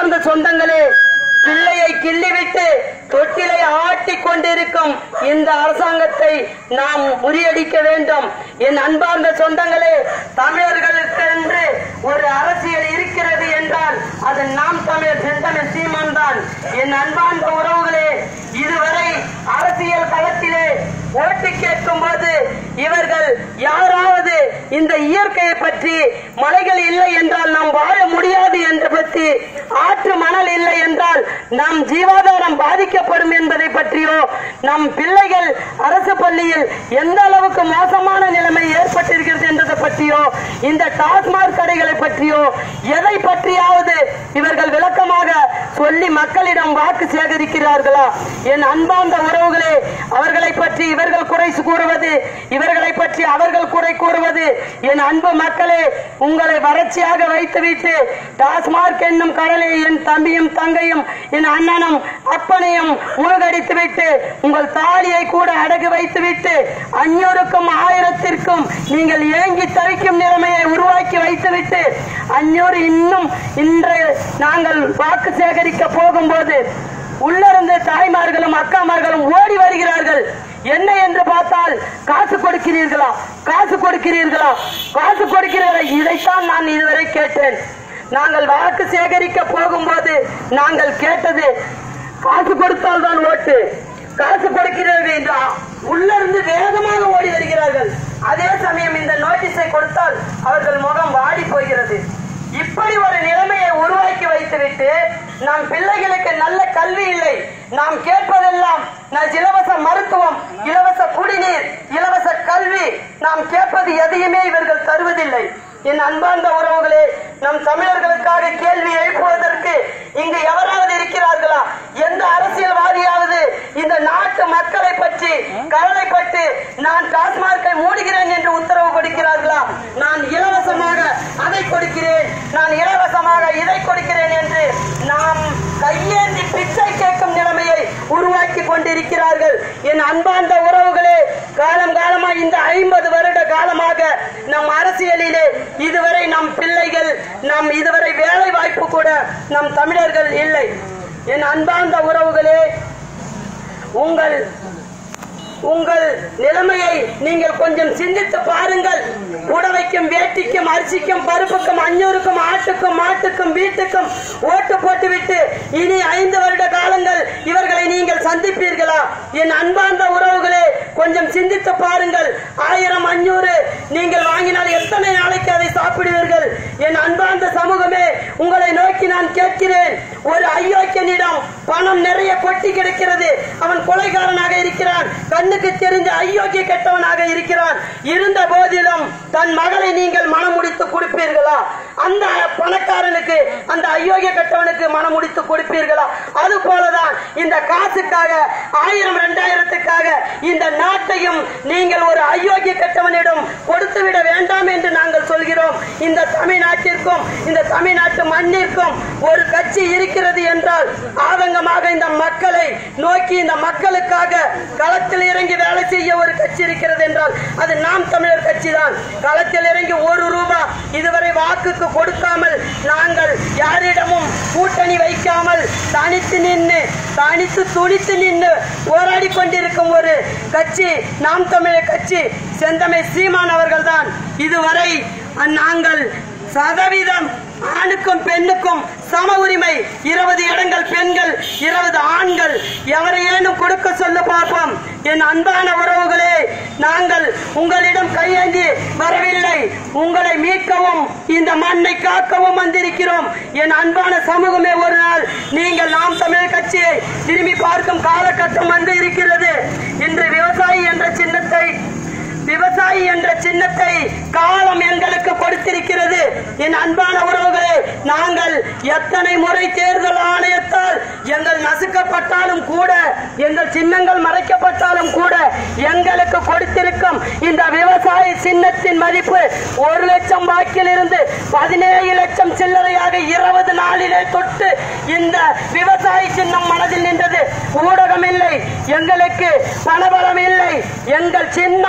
அன்பார்ந்த சொந்தங்களே பிள்ளையை கிள்ளிவிட்டு தொட்டிலை ஆட்டிக் கொண்டிருக்கும் இந்த அரசாங்கத்தை நாம் முறியடிக்க வேண்டும் என் அன்பார்ந்த சொந்தங்களே தமிழர்களுக்கு என்று ஒரு அரசியல் இருக்கிறது என்றால் அது நாம் தமிழர் செந்தமிழ் சீமான் தான் என் அன்பார்ந்த உறவுகளே இதுவரை அரசியல் களத்திலே ஓட்டு கேட்கும் போது இவர்கள் யாராவது இந்த இயற்கையை பற்றி மலைகள் இல்லை என்றால் நாம் வாழ முடியாது என்று பற்றி ஆற்று மணல் இல்லை என்றால் நம் ஜீவாதாரம் பாதிக்கப்படும் என்பதை பற்றியோ நம் பிள்ளைகள் அரசு பள்ளியில் எந்த அளவுக்கு மோசமான நிலைமை ஏற்பட்டிருக்கிறது என்பதை பற்றியோ இந்த டாஸ்மாக் கடைகளை பற்றியோ எதை பற்றியாவது இவர்கள் விளக்கமாக சொல்லி மக்களிடம் வாக்கு சேகரிக்கிறார்களா என் அன்பார்ந்த உறவுகளே அவர்களை பற்றி இவர்கள் குறை கூறுவது இவர்களை பற்றி அவர்கள் குறை கூறுவது என் அன்பு மக்களே உங்களை வறட்சியாக வைத்துவிட்டு டாஸ்மார்க் என்னும் கடலை என் தம்பியும் தங்கையும் என் அண்ணனும் அப்பனையும் மூழ்கடித்து விட்டு உங்கள் தாலியை கூட அடகு வைத்துவிட்டு அஞ்சூறுக்கும் ஆயிரத்திற்கும் நீங்கள் ஏங்கி தவிக்கும் நிலைமையை உருவாக்கி வைத்துவிட்டு அஞ்சூறு இன்னும் இன்று நாங்கள் வாக்கு சேகரிக்க போகும்போது உள்ளிருந்து தாய்மார்களும் அக்காமார்களும் ஓடி வருகிறார்கள் என்ன என்று பார்த்தால் காசு கொடுக்கிறீர்களா காசு கொடுக்கிறீர்களா காசு கொடுக்கிறீர்களா இதைத்தான் நான் இதுவரை கேட்டேன் நாங்கள் வாக்கு சேகரிக்க போகும்போது நாங்கள் கேட்டது காசு கொடுத்தால் தான் ஓட்டு காசு கொடுக்கிறீர்கள் என்றா உள்ளிருந்து வேகமாக ஓடி வருகிறார்கள் அதே சமயம் இந்த நோட்டீஸை கொடுத்தால் அவர்கள் முகம் வாடி போகிறது இப்படி ஒரு நிலைமையை உருவாக்கி வைத்துவிட்டு நம் பிள்ளைகளுக்கு நல்ல கல்வி இல்லை நாம் கேட்பதெல்லாம் ந- இலவச மருத்துவம் இலவச குடிநீர் இலவச கல்வி நாம் கேட்பது எதையுமே இவர்கள் தருவதில்லை என் அன்பார்ந்த உறவுகளே நம் தமிழர்களுக்காக கேள்வி எழுப்புவதற்கு இங்கு எவராவது இருக்கிறார்களா எந்த அரசியல்வாதியாவது இந்த நாட்டு மக்களை பற்றி கவலைப்பட்டு நான் டாஸ்மார்க்கை மூடுகிறேன் என்று உத்தரவு கொடுக்கிறார்களா நான் இலவசமாக அதை கொடுக்கிறேன் நான் இலவசமாக இதை கொடுக்கிறேன் என்று நாம் கையேந்தி பிச்சை கேட்கும் நிலைமையை உருவாக்கி கொண்டிருக்கிறார்கள் என் அன்பார்ந்த உறவுகளே காலம் காலமா இந்த ஐம்பது வருட காலமாக நம் அரசியலிலே இதுவரை நம் பிள்ளைகள் நம் இதுவரை வேலை வாய்ப்பு கூட நம் தமிழர்கள் இல்லை என் அன்பார்ந்த உறவுகளே உங்கள் உங்கள் நிலைமையை நீங்கள் கொஞ்சம் சிந்தித்து பாருங்கள் புடவைக்கும் வேட்டிக்கும் அரிசிக்கும் பருப்புக்கும் அஞ்சூருக்கும் ஆட்டுக்கும் மாட்டுக்கும் வீட்டுக்கும் ஓட்டு போட்டுவிட்டு இனி ஐந்து வருட காலங்கள் இவர்களை நீங்கள் சந்திப்பீர்களா என் அன்பார்ந்த உறவுகளே கொஞ்சம் சிந்தித்து பாருங்கள் ஆயிரம் அஞ்சூறு நீங்கள் வாங்கினால் எத்தனை நாளைக்கு அதை சாப்பிடுவீர்கள் என் அன்பார்ந்த சமூகமே உங்களை நோக்கி நான் கேட்கிறேன் ஒரு அயோக்கியனிடம் பணம் நிறைய கொட்டி கிடக்கிறது அவன் கொலைகாரனாக இருக்கிறான் கண்ணுக்கு தெரிஞ்ச அயோக்கிய கெட்டவனாக இருக்கிறான் இருந்த போதிலும் தன் மகளை நீங்கள் மனம் முடித்து கொடுப்பீர்களா அந்த பணக்காரனுக்கு அந்த அயோக்கிய கெட்டவனுக்கு மனம் முடித்து கொடுப்பீர்களா அது போலதான் இந்த காசுக்காக ஆயிரம் இரண்டாயிரத்துக்காக இந்த நாட்டையும் நீங்கள் ஒரு அயோக்கிய கெட்டவனிடம் கொடுத்து விட வேண்டாம் என்று நாங்கள் சொல்கிறோம் இந்த தமிழ்நாட்டிற்கும் இந்த தமிழ்நாட்டு மண்ணிற்கும் ஒரு கட்சி இருக்கிறது என்றால் ஆதங்கமாக இந்த மக்களை நோக்கி இந்த மக்களுக்காக களத்தில் இறங்கி வேலை செய்ய ஒரு கட்சி இருக்கிறது என்றால் அது நாம் தமிழர் கட்சி தான் களத்தில் இறங்கி ஒரு ரூபாய் இதுவரை வாக்குக்கு கொடுக்காமல் நாங்கள் யாரிடமும் கூட்டணி வைக்காமல் தனித்து நின்று தனித்து துணித்து நின்று போராடி கொண்டிருக்கும் ஒரு கட்சி நாம் தமிழர் கட்சி செந்தமை சீமான் அவர்கள்தான் இதுவரை நாங்கள் சதவீதம் ஆணுக்கும் பெண்ணுக்கும் சம உரிமை இருபது இடங்கள் பெண்கள் இருபது ஆண்கள் எவரையேனும் கொடுக்க சொல்ல பார்ப்போம் என் அன்பான உறவுகளே நாங்கள் உங்களிடம் கையேந்தி வரவில்லை உங்களை மீட்கவும் இந்த மண்ணை காக்கவும் வந்திருக்கிறோம் என் அன்பான சமூகமே ஒரு நாள் நீங்கள் நாம் தமிழர் கட்சியை திரும்பி பார்க்கும் காலகட்டம் வந்து இருக்கிறது இன்று விவசாயி என்ற சின்னத்தை விவசாயி என்ற சின்னத்தை காலம் எங்களுக்கு கொடுத்திருக்கிறது என் அன்பான உறவுகளே நாங்கள் எத்தனை முறை தேர்தல் ஆணையத்தால் எங்கள் நசுக்கப்பட்டாலும் கூட எங்கள் சின்னங்கள் மறைக்கப்பட்டாலும் கூட எங்களுக்கு கொடுத்திருக்கும் இந்த விவசாய சின்னத்தின் மதிப்பு ஒரு லட்சம் வாக்கில் இருந்து பதினேழு லட்சம் சில்லறையாக இருபது நாளிலே தொட்டு இந்த விவசாய சின்னம் மனதில் நின்றது ஊடகம் இல்லை எங்களுக்கு பணபலம் இல்லை எங்கள் சின்னம்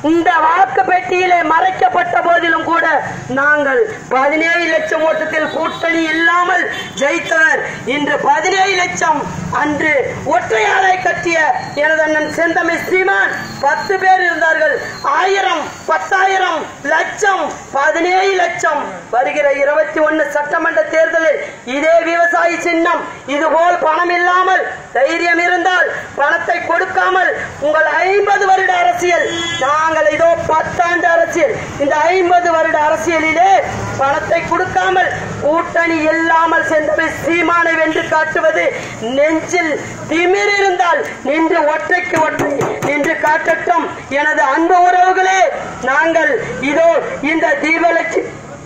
இந்த வாக்கு பெட்டியிலே மறைக்கப்பட்ட போதிலும் கூட நாங்கள் பதினேழு லட்சம் ஓட்டத்தில் கூட்டணி இல்லாமல் ஜெயித்தவர் இன்று பதினேழு லட்சம் அன்று ஒற்றையாளை கட்டிய எனது அண்ணன் செந்தமிழ் சீமான் பத்து பேர் இருந்தார்கள் ஆயிரம் பத்தாயிரம் லட்சம் பதினேழு லட்சம் வருகிற இருபத்தி ஒன்னு சட்டமன்ற தேர்தலில் இதே விவசாயி சின்னம் இதுபோல் பணம் இல்லாமல் தைரியம் இருந்தால் பணத்தை கொடுக்காமல் உங்கள் ஐம்பது வருட அரசியல் நாங்கள் இதோ பத்தாண்டு அரசியல் இந்த ஐம்பது வருட அரசியலிலே பணத்தை கொடுக்காமல் கூட்டணி இல்லாமல் சென்ற சீமானை வென்று காட்டுவது நெஞ்சில் திமிர் இருந்தால் நின்று ஒற்றைக்கு ஒற்றை நின்று காட்டட்டும் எனது அன்பு உறவுகளே நாங்கள் இதோ இந்த தீபலட்சுமி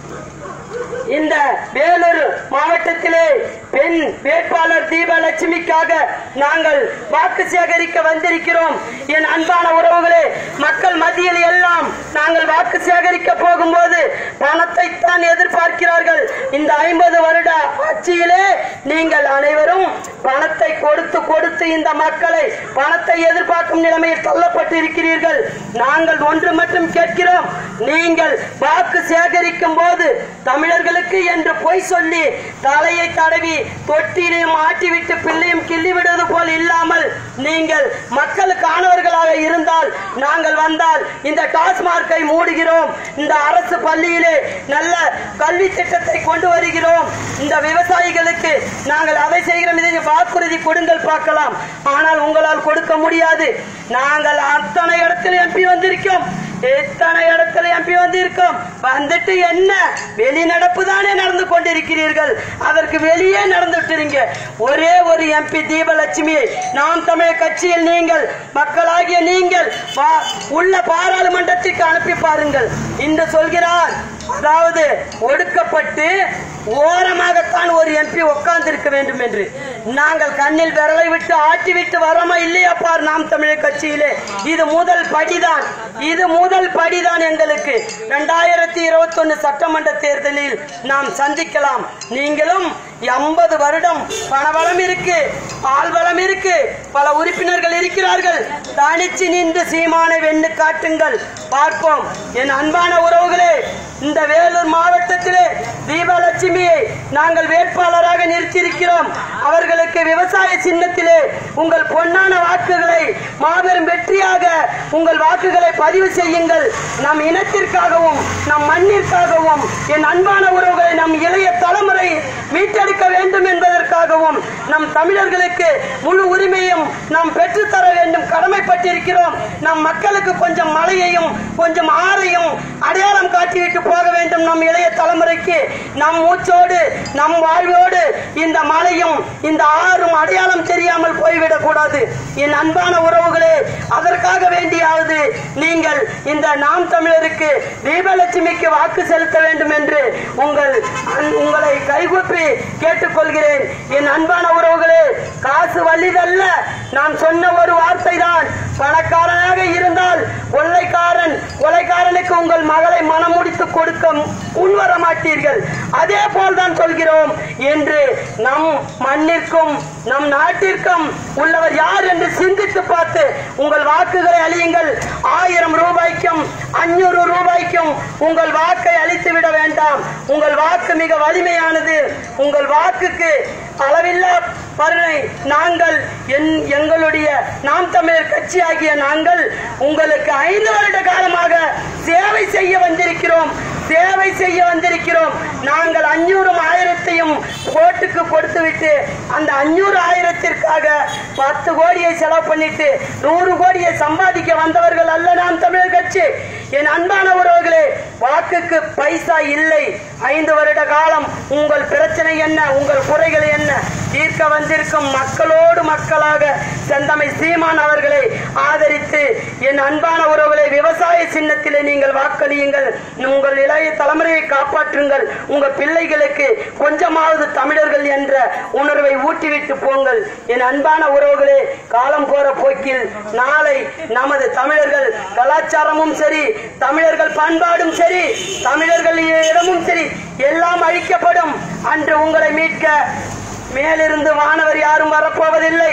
இந்த வேலூர் மாவட்டத்திலே பெண் வேட்பாளர் தீபலட்சுமிக்காக நாங்கள் வாக்கு சேகரிக்க வந்திருக்கிறோம் என் அன்பான உறவுகளே மக்கள் மத்தியில் எல்லாம் நாங்கள் வாக்கு சேகரிக்க போகும்போது பணத்தை தான் எதிர்பார்க்கிறார்கள் இந்த ஐம்பது வருட ஆட்சியிலே நீங்கள் அனைவரும் பணத்தை கொடுத்து கொடுத்து இந்த மக்களை பணத்தை எதிர்பார்க்கும் நிலைமையில் தள்ளப்பட்டு இருக்கிறீர்கள் நாங்கள் ஒன்று மட்டும் கேட்கிறோம் நீங்கள் வாக்கு சேகரிக்கும் போது தமிழர்களுக்கு என்று பொய் சொல்லி தலையை தடவி தொட்டிலையும் ஆட்டிவிட்டு பிள்ளையும் கிள்ளி விடுவது போல் இல்லாமல் நீங்கள் மக்களுக்கானவர்களாக இருந்தால் நாங்கள் வந்தால் இந்த டாஸ்மார்க்கை மூடுகிறோம் இந்த அரசு பள்ளியிலே நல்ல கல்வி திட்டத்தை கொண்டு வருகிறோம் இந்த விவசாயிகளுக்கு நாங்கள் அதை செய்கிறோம் இதை வாக்குறுதி கொடுங்கள் பார்க்கலாம் ஆனால் உங்களால் கொடுக்க முடியாது நாங்கள் அத்தனை இடத்தில் எம்பி வந்திருக்கோம் எத்தனை இடத்துல எம்பி வந்திருக்கோம் வந்துட்டு என்ன வெளிநடப்பு தானே நடந்து கொண்டிருக்கிறீர்கள் அதற்கு வெளியே நடந்துட்டுறீங்க ஒரே ஒரு எம்பி தீபலட்சுமி நாம் தமிழ் கட்சியில் நீங்கள் மக்களாகிய நீங்கள் வா- உள்ள பாராளுமன்றத்திற்கு அனுப்பி பாருங்கள் இன்று சொல்கிறார் அதாவது ஒடுக்கப்பட்டு ஓரமாகத்தான் ஒரு எம்பி உட்கார்ந்து இருக்க வேண்டும் என்று நாங்கள் கண்ணில் விரலை விட்டு ஆட்டி விட்டு வரோமா இல்லையா பார் நாம் தமிழர் கட்சியிலே இது முதல் படிதான் இது முதல் படிதான் எங்களுக்கு இரண்டாயிரத்தி இருபத்தி ஒன்னு சட்டமன்ற தேர்தலில் நாம் சந்திக்கலாம் நீங்களும் எண்பது வருடம் பணபலம் இருக்கு ஆள்பலம் இருக்கு பல உறுப்பினர்கள் இருக்கிறார்கள் தனிச்சு நின்று சீமானை வெண்ணு காட்டுங்கள் பார்ப்போம் என் அன்பான உறவுகளே இந்த வேலூர் மாவட்டத்திலே தீபலட்சுமியை நாங்கள் வேட்பாளராக நிறுத்தியிருக்கிறோம் அவர்களுக்கு விவசாய சின்னத்திலே உங்கள் பொன்னான வாக்குகளை மாபெரும் வெற்றியாக உங்கள் வாக்குகளை பதிவு செய்யுங்கள் நம் இனத்திற்காகவும் நம் மண்ணிற்காகவும் என் அன்பான உறவுகளை நம் இளைய தலைமுறை மீட்டெடுக்க வேண்டும் என்பதற்காகவும் நம் தமிழர்களுக்கு முழு உரிமையும் நாம் பெற்றுத்தர வேண்டும் கடமைப்பட்டிருக்கிறோம் நம் மக்களுக்கு கொஞ்சம் மழையையும் கொஞ்சம் ஆறையும் அடையாளம் காட்டிவிட்டு போக வேண்டும் நம் இளைய தலைமுறைக்கு நம் மூச்சோடு நம் வாழ்வோடு இந்த மலையும் இந்த ஆறும் அடையாளம் தெரியாமல் போய்விடக் கூடாது என் அன்பான உறவுகளே அதற்காக வேண்டியாவது நீங்கள் இந்த நாம் தமிழருக்கு தீபலட்சுமிக்கு வாக்கு செலுத்த வேண்டும் என்று உங்கள் அன்- உங்களை கைகூப்பி கேட்டுக்கொள்கிறேன் என் அன்பான உறவுகளே காசு வலிதல்ல நான் சொன்ன ஒரு வார்த்தை தான் பணக்காரனாக இருந்தால் கொள்ளைக்காரன் கொலைக்காரனுக்கு உங்கள் மகளை மனமுடித்து கொடுக்க முன்வர மாட்டீர்கள் அதே போல் தான் சொல்கிறோம் என்று நம் மண்ணிற்கும் நம் நாட்டிற்கும் உள்ளவர் யார் என்று சிந்தித்து பார்த்து உங்கள் வாக்குகளை அழியுங்கள் ஆயிரம் ரூபாய்க்கும் அஞ்சூறு ரூபாய்க்கும் உங்கள் வாக்கை அழித்து விட வேண்டாம் உங்கள் வாக்கு மிக வலிமையானது உங்கள் வாக்குக்கு அளவில்லா பலனை நாங்கள் என்- எங்களுடைய நாம் தமிழர் கட்சி ஆகிய நாங்கள் உங்களுக்கு ஐந்து வருட காலமாக சேவை செய்ய வந்திருக்கிறோம் சேவை செய்ய வந்திருக்கிறோம் நாங்கள் அஞ்சூறும் ஆயிரத்தையும் கோட்டுக்கு கொடுத்துவிட்டு அந்த அஞ்சூறு ஆயிரத்திற்காக பத்து கோடியை செலவு பண்ணிட்டு நூறு கோடியை சம்பாதிக்க வந்தவர்கள் அல்ல நாம் தமிழர் கட்சி என் அன்பான உறவுகளே வாக்குக்கு பைசா இல்லை ஐந்து வருட காலம் உங்கள் பிரச்சனை என்ன உங்கள் குறைகள் என்ன தீர்க்க வந்திருக்கும் மக்களோடு மக்களாக செந்தமை சீமான் அவர்களை ஆதரித்து என் அன்பான உறவுகளை விவசாய சின்னத்திலே நீங்கள் வாக்களியுங்கள் உங்கள் இளைய தலைமுறையை காப்பாற்றுங்கள் உங்கள் பிள்ளைகளுக்கு கொஞ்சமாவது தமிழர்கள் என்ற உணர்வை ஊட்டிவிட்டு போங்கள் என் அன்பான உறவுகளே காலம் போற போக்கில் நாளை நமது தமிழர்கள் கலாச்சாரமும் சரி தமிழர்கள் பண்பாடும் சரி தமிழர்கள் இடமும் சரி எல்லாம் அழிக்கப்படும் அன்று உங்களை மீட்க மேலிருந்து வானவர் யாரும் வரப்போவதில்லை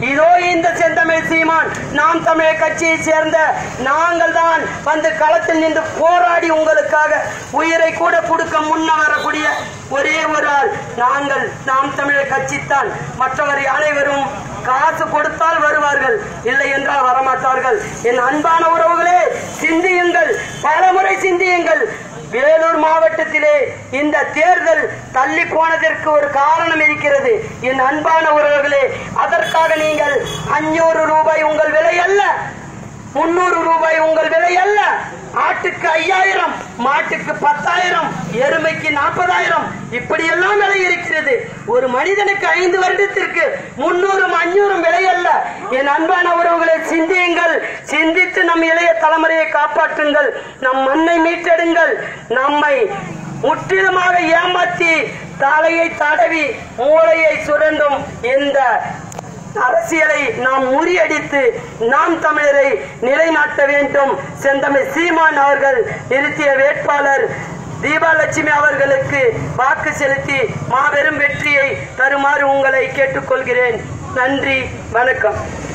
இதோ இந்த செந்தமிழ் சீமான் நாம் தமிழர் கட்சியை சேர்ந்த நாங்கள் தான் வந்து களத்தில் நின்று போராடி உங்களுக்காக உயிரை கூட கொடுக்க முன்ன வரக்கூடிய ஒரே ஒரு ஆள் நாங்கள் நாம் தமிழர் கட்சித்தான் மற்றவரை அனைவரும் காசு கொடுத்தால் வருவார்கள் இல்லை என்றால் வரமாட்டார்கள் என் அன்பான உறவுகளே சிந்தியுங்கள் பலமுறை சிந்தியுங்கள் வேலூர் மாவட்டத்திலே இந்த தேர்தல் தள்ளி போனதற்கு ஒரு காரணம் இருக்கிறது என் அன்பான உறவுகளே அதற்காக நீங்கள் அஞ்சூறு ரூபாய் உங்கள் விலை அல்ல முன்னூறு ரூபாய் உங்கள் விலை அல்ல ஆட்டுக்கு ஐயாயிரம் மாட்டுக்கு பத்தாயிரம் எருமைக்கு நாற்பதாயிரம் இப்படி எல்லாம் விலை இருக்கிறது ஒரு மனிதனுக்கு ஐந்து வருடத்திற்கு முன்னூறும் அஞ்சூறும் விலை அல்ல என் அன்பான உறவுகளை சிந்தியுங்கள் சிந்தித்து நம் இளைய தலைமுறையை காப்பாற்றுங்கள் நம் மண்ணை மீட்டெடுங்கள் நம்மை முற்றிலுமாக ஏமாற்றி தலையை தடவி மூளையை சுரண்டும் இந்த அரசியலை நாம் முறியடித்து நாம் தமிழரை நிலைநாட்ட வேண்டும் செந்தமிழ் சீமான் அவர்கள் நிறுத்திய வேட்பாளர் தீபாலட்சுமி அவர்களுக்கு வாக்கு செலுத்தி மாபெரும் வெற்றியை தருமாறு உங்களை கேட்டுக்கொள்கிறேன் நன்றி வணக்கம்